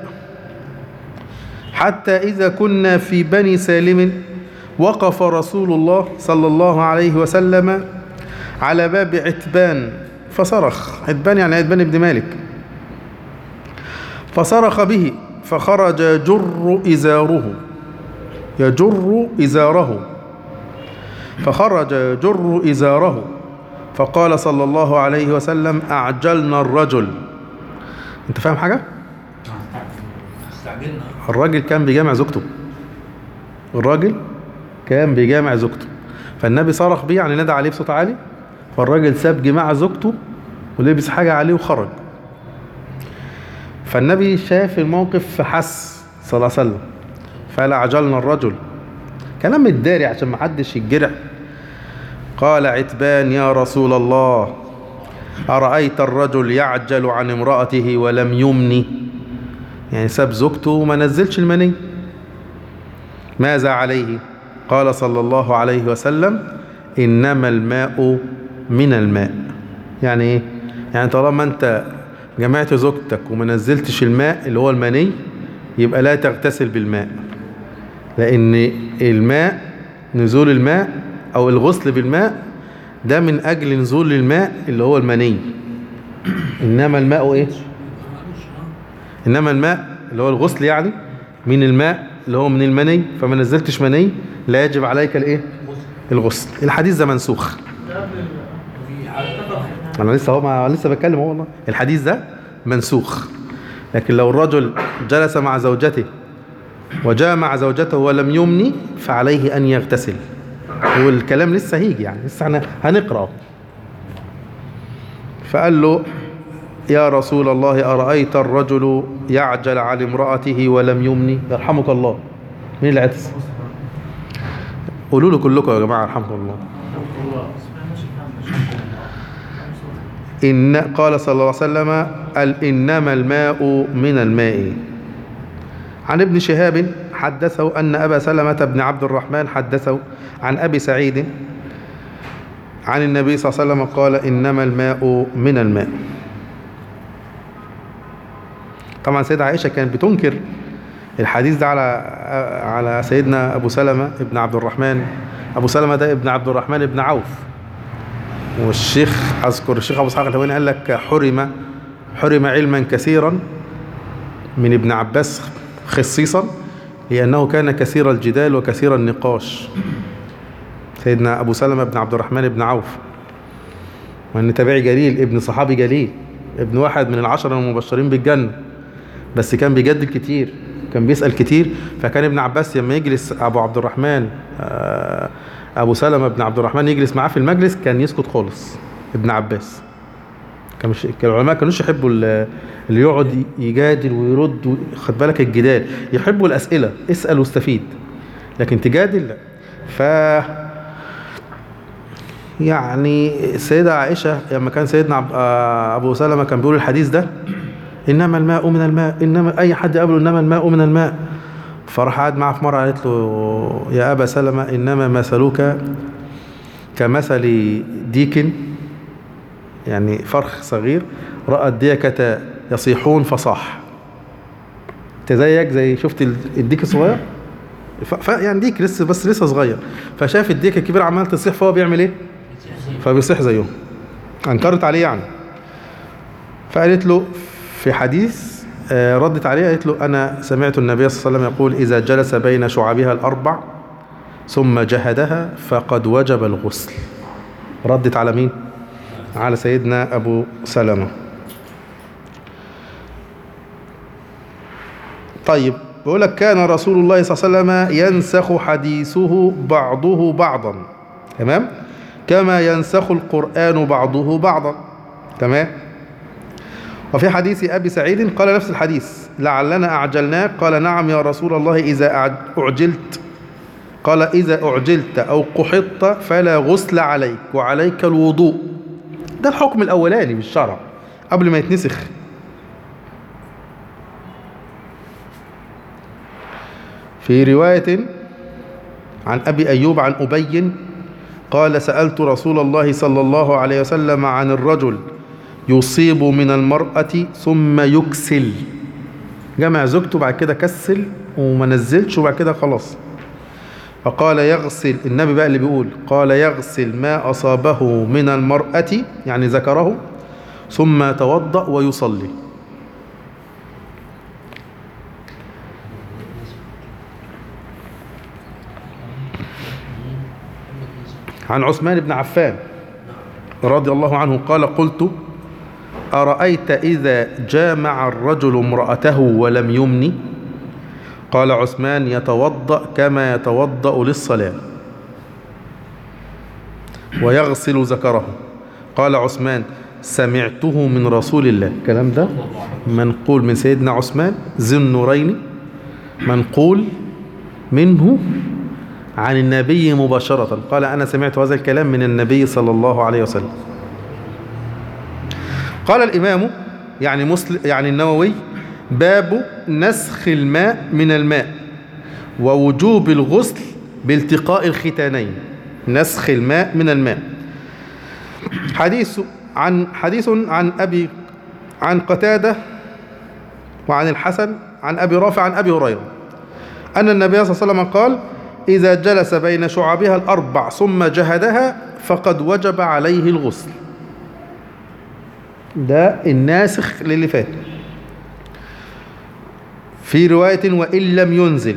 حتى إذا كنا في بني سالم وقف رسول الله صلى الله عليه وسلم على باب عتبان فصرخ عتبان يعني عتبان بن مالك فصرخ به فخرج يجر إزاره يجر إزاره فخرج يجر إزاره فقال صلى الله عليه وسلم أعجلنا الرجل أنت فاهم حاجة؟ استعجلنا الراجل كان بيجامع زوجته الراجل كان بيجامع زوجته فالنبي صرخ بيه يعني نادى عليه بصوت عالي فالراجل ساب جماع زوجته ولبس حاجة عليه وخرج فالنبي شاف الموقف فحس صلى الله عليه وسلم فقال عجلنا الرجل كلام متداري عشان ما حدش يتجرح قال عتبان يا رسول الله أرأيت الرجل يعجل عن امرأته ولم يمني يعني ساب زوجته وما نزلش المني ماذا عليه قال صلى الله عليه وسلم إنما الماء من الماء يعني إيه يعني طالما أنت جمعت زوجتك وما نزلتش الماء اللي هو المني يبقى لا تغتسل بالماء لأن الماء نزول الماء أو الغسل بالماء ده من أجل نزول الماء اللي هو المني إنما الماء إيه إنما الماء اللي هو الغسل يعني من الماء اللي هو من المني فما نزلتش مني لا يجب عليك الايه الغسل الحديث ده منسوخ ده قبل ال- في حاجه انا لسه هو ما لسه بتكلم هو والله الحديث ده منسوخ لكن لو الرجل جلس مع زوجته وجاء مع زوجته ولم يمني فعليه ان يغتسل والكلام لسه هيجي يعني لسه احنا هنقرا فقال له يا رسول الله أرأيت الرجل يعجل على امرأته ولم يمني يرحمك الله مين اللي عطس قولوا له كلكم يا جماعة يرحمكم الله إن قال صلى الله عليه وسلم قال إنما الماء من الماء عن ابن شهاب حدثه أن أبا سلمة بن عبد الرحمن حدثه عن أبي سعيد عن النبي صلى الله عليه وسلم قال إنما الماء من الماء طبعا سيدة عائشة كانت بتنكر الحديث ده على على سيدنا أبو سلمة ابن عبد الرحمن أبو سلمة ده ابن عبد الرحمن ابن عوف والشيخ أذكر الشيخ أبو إسحاق الهواني قال لك حرم حرم علما كثيرا من ابن عباس خصيصا لأنه كان كثير الجدال وكثير النقاش سيدنا أبو سلمة بن عبد الرحمن بن عوف وأن تابعي جليل ابن صحابي جليل ابن واحد من العشرة المبشرين بالجنة بس كان بيجدد كتير كان بيسأل كتير فكان ابن عباس لما يجلس أبو عبد الرحمن آه، أبو سلمة بن عبد الرحمن يجلس معاه في المجلس كان يسكت خالص ابن عباس كان مش كان العلماء كانوش يحبوا ال- اللي يقعد يجادل ويرد و- خد بالك الجدال يحبوا الأسئلة اسأل واستفيد لكن تجادل لا ف يعني السيدة عائشة لما كان سيدنا عب- آه، أبو سلمة كان بيقول الحديث ده إنما الماء من الماء إنما أي حد يقابله إنما الماء من الماء فراح قعد معاه في مرة قالت له يا أبا سلمة إنما مثلك كمثل ديك يعني فرخ صغير رأى الديكة يصيحون فصاح انت زيك زي شفت ال- الديك الصغير ف... ف... يعني ديك لسه بس لسه صغير فشاف الديك الكبير عمال تصيح فهو بيعمل ايه فبيصيح زيهم انكرت عليه يعني فقالت له في حديث آه، ردت عليه قالت له انا سمعت النبي صلى الله عليه وسلم يقول اذا جلس بين شعبها الاربع ثم جهدها فقد وجب الغسل ردت على مين على سيدنا ابو سلمه طيب بيقول لك كان رسول الله صلى الله عليه وسلم ينسخ حديثه بعضه بعضا تمام كما ينسخ القرآن بعضه بعضا تمام وفي حديث أبي سعيد قال نفس الحديث لعلنا أعجلناك قال نعم يا رسول الله إذا أعج- أعجلت قال إذا أعجلت أو قحطت فلا غسل عليك وعليك الوضوء ده الحكم الأولاني بالشرع قبل ما يتنسخ في رواية عن أبي أيوب عن أبي قال سألت رسول الله صلى الله عليه وسلم عن الرجل يصيب من المرأة ثم يكسل جمع زوجته بعد كده كسل وما نزلش وبعد كده خلاص فقال يغسل النبي بقى اللي بيقول قال يغسل ما أصابه من المرأة يعني ذكره ثم يتوضأ ويصلي عن عثمان بن عفان رضي الله عنه قال قلت أرأيت إذا جامع الرجل امرأته ولم يمني قال عثمان يتوضأ كما يتوضأ للصلاة ويغسل ذكره قال عثمان سمعته من رسول الله الكلام ده منقول من سيدنا عثمان ذي النورين منقول منه عن النبي مباشرة قال أنا سمعت هذا الكلام من النبي صلى الله عليه وسلم قال الإمام يعني مسلم يعني النووي باب نسخ الماء من الماء ووجوب الغسل بالتقاء الختانين نسخ الماء من الماء حديث عن حديث عن أبي عن قتادة وعن الحسن عن أبي رافع عن أبي هريرة أن النبي صلى الله عليه وسلم قال إذا جلس بين شعبها الأربع ثم جهدها فقد وجب عليه الغسل ده الناسخ للي فات في رواية وإن لم ينزل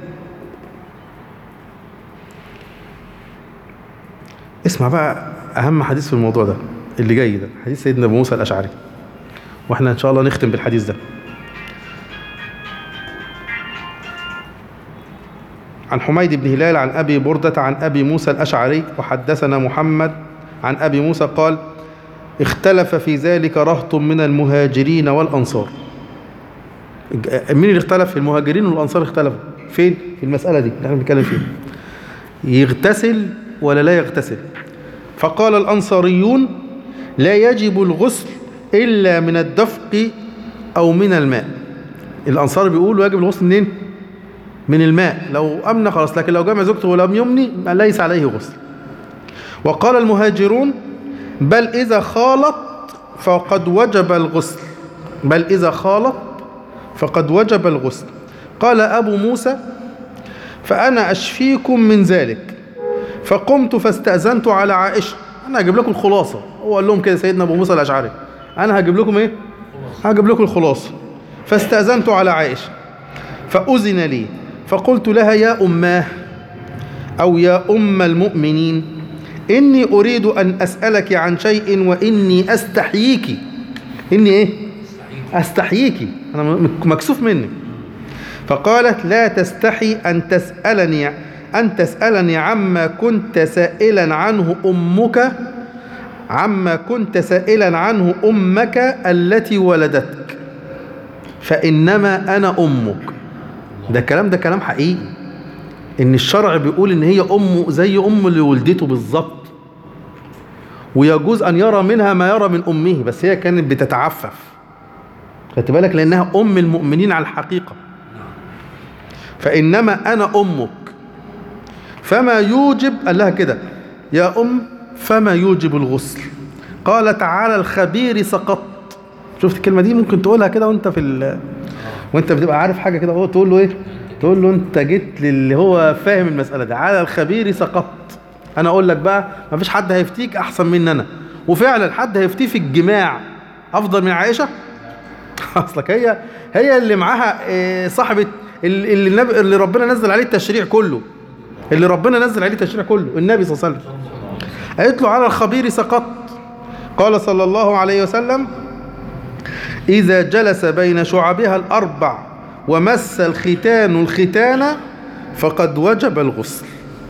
اسمع بقى أهم حديث في الموضوع ده اللي جاي ده حديث سيدنا أبو موسى الأشعري واحنا إن شاء الله نختم بالحديث ده عن حميد بن هلال عن أبي بردة عن أبي موسى الأشعري وحدثنا محمد عن أبي موسى قال اختلف في ذلك رهط من المهاجرين والأنصار مين اللي اختلف المهاجرين والأنصار اختلفوا فين في المسألة دي اللي احنا بنتكلم فيها يغتسل ولا لا يغتسل فقال الأنصاريون لا يجب الغسل إلا من الدفق أو من الماء الأنصار بيقولوا يجب الغسل منين من الماء لو أمن خلاص لكن لو جمع زوجته ولم يمني ليس عليه غسل وقال المهاجرون بل إذا خالط فقد وجب الغسل بل إذا خالط فقد وجب الغسل قال أبو موسى فأنا أشفيكم من ذلك فقمت فاستأذنت على عائشة أنا هجيب لكم الخلاصة هو قال لهم كده سيدنا أبو موسى الأشعري أنا هجيب لكم إيه هجيب لكم الخلاصة فاستأذنت على عائشة فأذن لي فقلت لها يا أماه أو يا أم المؤمنين إني أريد أن أسألك عن شيء وإني أستحييك إني إيه أستحييك أنا مكسوف مني فقالت لا تستحي أن تسألني أن تسألني عما كنت سائلا عنه أمك عما كنت سائلا عنه أمك التي ولدتك فإنما أنا أمك ده الكلام ده كلام حقيقي إن الشرع بيقول إن هي أمه زي أم اللي ولدته بالظبط ويجوز أن يرى منها ما يرى من أمه بس هي كانت بتتعفف خدت بالك لأنها أم المؤمنين على الحقيقة فإنما أنا أمك فما يوجب قال لها كده يا أم فما يوجب الغسل قال تعالى الخبير سقط شفت الكلمة دي ممكن تقولها كده وانت في ال... وانت بتبقى عارف حاجة كده تقول له ايه تقول له انت جيت للي هو فاهم المسألة دي على الخبير سقط انا اقول لك بقى ما فيش حد هيفتيك احسن مني انا وفعلا حد هيفتيه في الجماع افضل من عائشة اصلك هي هي اللي معاها إيه، صاحبة اللي, اللي, النبي- اللي ربنا نزل عليه التشريع كله اللي ربنا نزل عليه التشريع كله النبي صلى الله عليه وسلم قالت له على الخبير سقط قال صلى الله عليه وسلم إذا جلس بين شعبها الأربع ومس الختان الختان فقد وجب الغسل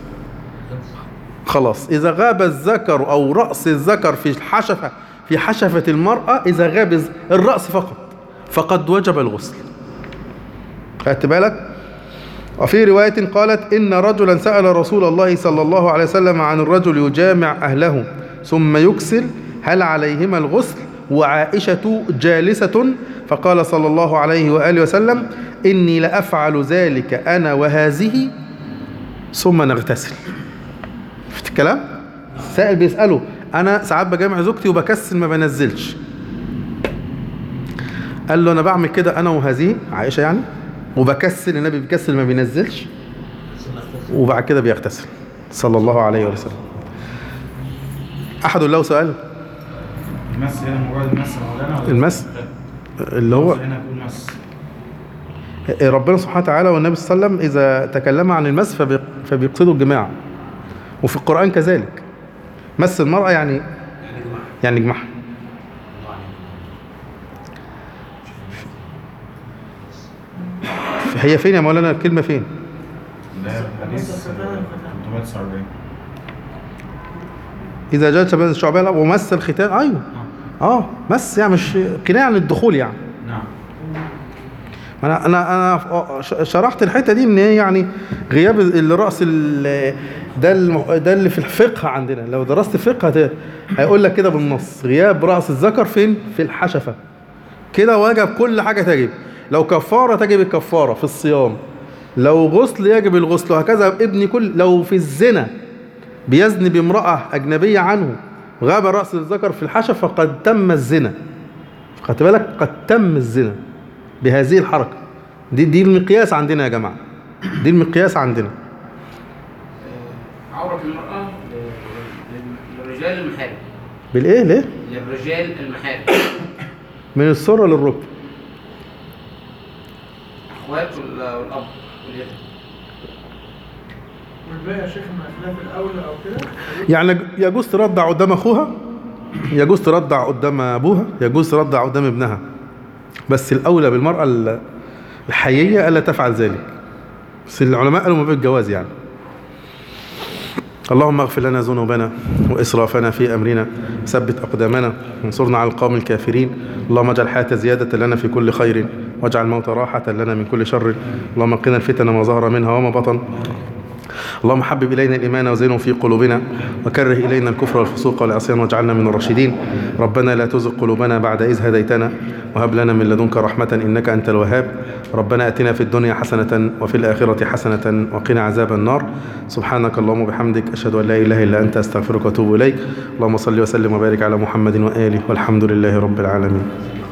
خلاص إذا غاب الذكر أو رأس الذكر في الحشفة في حشفة المرأة إذا غاب الرأس فقط فقد وجب الغسل خدت بالك وفي رواية قالت إن رجلا سأل رسول الله صلى الله عليه وسلم عن الرجل يجامع أهله ثم يكسل هل عليهما الغسل وعائشة جالسة فقال صلى الله عليه وآله وسلم إني لأفعل ذلك أنا وهذه ثم نغتسل شفت الكلام السائل بيسأله أنا ساعات بجامع زوجتي وبكسل ما بنزلش قال له أنا بعمل كده أنا وهذه عائشة يعني وبكسل النبي بيكسل ما بينزلش وبعد كده بيغتسل صلى الله عليه وسلم أحد له سؤال المس هنا مجرد المس يا مولانا ولا المس اللي هو هنا تقول مس ربنا سبحانه وتعالى والنبي صلى الله عليه وسلم إذا تكلم عن المس فبي- فبيقصدوا الجماع وفي القرآن كذلك مس المرأة يعني يعني جماعة يعني جماعها الله عليك. هي فين يا مولانا الكلمة فين ده حديث 349 إذا جلس بين الشعبان ومس الختان أيوه اه مس يعني مش كناية عن الدخول يعني نعم انا انا انا ش- شرحت الحته دي ان هي يعني غياب الراس ال- ده الم- ده اللي في الفقه عندنا لو درست فقه هت- هيقول لك كده بالنص غياب راس الذكر فين في الحشفه كده وجب كل حاجه تجب لو كفاره تجب الكفاره في الصيام لو غسل يجب الغسل وهكذا ابني كل لو في الزنا بيزني بامراه اجنبيه عنه غاب راس الذكر في الحشفه قد تم الزنا خدت بالك قد تم الزنا بهذه الحركة دي دي المقياس عندنا يا جماعة دي المقياس عندنا عورة المرأة ل- للرجال المحارم بالايه ليه للرجال المحارم من السرة للركب اخوات وال- والاب واليد والباقي يا شيخ من خلاف الاولى او كده يعني يجوز ترضع قدام اخوها يجوز ترضع قدام ابوها يجوز ترضع قدام ابنها بس الاولى بالمرأة ال- الحيية الا تفعل ذلك بس العلماء قالوا ما بالجواز يعني اللهم اغفر لنا ذنوبنا وإسرافنا في أمرنا ثبت أقدامنا وانصرنا على القوم الكافرين اللهم اجعل الحياة زيادة لنا في كل خير واجعل الموت راحة لنا من كل شر اللهم قنا الفتن ما ظهر منها وما بطن اللهم حبب إلينا الإيمان وزينه في قلوبنا وكره إلينا الكفر والفسوق والعصيان واجعلنا من الراشدين ربنا لا تزغ قلوبنا بعد إذ هديتنا وهب لنا من لدنك رحمة إنك أنت الوهاب ربنا أتنا في الدنيا حسنة وفي الآخرة حسنة وقنا عذاب النار سبحانك اللهم وبحمدك أشهد أن لا إله إلا أنت أستغفرك وأتوب إليك اللهم صل وسلم وبارك على محمد وآله والحمد لله رب العالمين